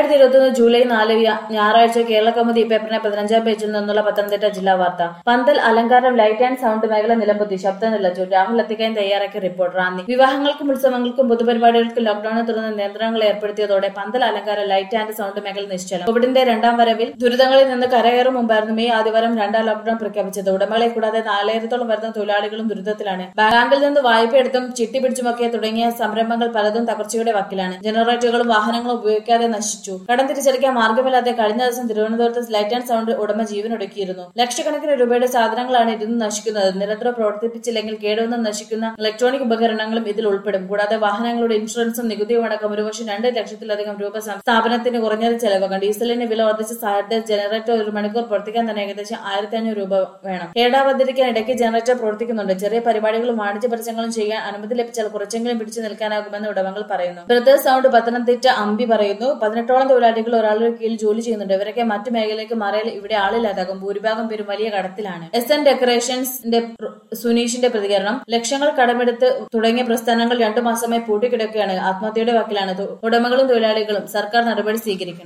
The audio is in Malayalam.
രണ്ടായിരത്തി ഇരുപത്തിയൊന്ന് ജൂലൈ നാല് വ്യാ- ഞായറാഴ്ച കേരള കൗമുദി പേപ്പറിന്റെ പതിനഞ്ചാം പേജിൽ നിന്നുള്ള പത്തനംതിട്ട ജില്ലാ വാർത്ത പന്തൽ അലങ്കാരം ലൈറ്റ് ആൻഡ് സൗണ്ട് മേഖല നിലംപൊത്തി ശബ്ദം നിലച്ചു രാഹുൽ അത്തിക്കാൻ തയ്യാറാക്കിയ റിപ്പോർട്ട് റാന്നി വിവാഹങ്ങൾക്കും ഉത്സവങ്ങൾക്കും പൊതുപരിപാടികൾക്കും ലോക്ഡൌണിനെ തുടർന്ന് നിയന്ത്രണങ്ങൾ ഏർപ്പെടുത്തിയതോടെ പന്തൽ അലങ്കാര ലൈറ്റ് ആൻഡ് സൗണ്ട് മേഖല നിശ്ചലം കോവിഡിന്റെ രണ്ടാം വരവിൽ ദുരിതങ്ങളിൽ നിന്ന് കരകയറും മുമ്പായിരുന്നു മെയ് ആദ്യവാരം രണ്ടാം ലോക്ഡൌൺ പ്രഖ്യാപിച്ചത് ഉടമകളെ കൂടാതെ നാലായിരത്തോളം വരുന്ന തൊഴിലാളികളും ദുരിതത്തിലാണ് ബാങ്കിൽ നിന്ന് വായ്പ എടുത്തും ചിട്ടി പിടിച്ചുമൊക്കെ തുടങ്ങിയ സംരംഭങ്ങൾ പലതും തകർച്ചയുടെ വക്കിലാണ് ജനറേറ്ററുകളും വാഹനങ്ങളും ഉപയോഗിക്കാതെ നശിച്ചു കടം തിരിച്ചടയ്ക്കാൻ മാർഗമില്ലാതെ കഴിഞ്ഞ ദിവസം തിരുവനന്തപുരത്ത് ലൈറ്റ് ആൻഡ് സൗണ്ട് ഉടമ ജീവനൊടുക്കിയിരുന്നു ലക്ഷക്കണക്കിന് രൂപയുടെ സാധനങ്ങളാണ് ഇരുന്ന് നശിക്കുന്നത് നിരന്തരം പ്രവർത്തിപ്പിച്ചില്ലെങ്കിൽ കേടുവന്ന് നശിക്കുന്ന ഇലക്ട്രോണിക് ഉപകരണങ്ങളും ഇതിൽ ഉൾപ്പെടും കൂടാതെ വാഹനങ്ങളുടെ ഇൻഷുറൻസും നികുതിയും അടക്കം ഒരു വർഷം രണ്ട് ലക്ഷത്തിലധികം രൂപ സം- സ്ഥാപനത്തിന് കുറഞ്ഞത് ചെലവാകും ഡീസലിന് വില വർദ്ധിച്ച സാഹചര്യത്തിൽ ജനറേറ്റർ ഒരു മണിക്കൂർ പ്രവർത്തിക്കാൻ തന്നെ ഏകദേശം ആയിരത്തി അഞ്ഞൂറ് രൂപ വേണം കേടാവാതിരിക്കാൻ ഇടയ്ക്ക് ജനറേറ്റർ പ്രവർത്തിക്കുന്നുണ്ട് ചെറിയ പരിപാടികളും വാണിജ്യ പരസ്യങ്ങളും ചെയ്യാൻ അനുമതി ലഭിച്ചാൽ കുറച്ചെങ്കിലും പിടിച്ചു നിൽക്കാനാകുമെന്ന് ഉടമകൾ പറയുന്നു ബ്രദേഴ്സ് സൗണ്ട് പത്തനംതിട്ട അമ്പി പറയുന്നു പതിനെട്ടോളം തൊഴിലാളികൾ ഒരാളുടെ കീഴിൽ ജോലി ചെയ്യുന്നുണ്ട് ഇവരൊക്കെ മറ്റു മേഖലയിലേക്ക് മാറിയാൽ ഇവിടെ ആളില്ലാതാകും ഭൂരിഭാഗം പേരും വലിയ കടത്തിലാണ് എസ് എൻ ഡെക്കറേഷൻസിന്റെ പ്ര- സുനീഷിന്റെ പ്രതികരണം ലക്ഷങ്ങൾ കടമെടുത്ത് തുടങ്ങിയ പ്രസ്ഥാനങ്ങൾ രണ്ടു മാസമായി പൂട്ടിക്കിടക്കുകയാണ് ആത്മഹത്യയുടെ വക്കിലാണ് തൊ- ഉടമകളും തൊഴിലാളികളും സർക്കാർ നടപടി സ്വീകരിക്കണം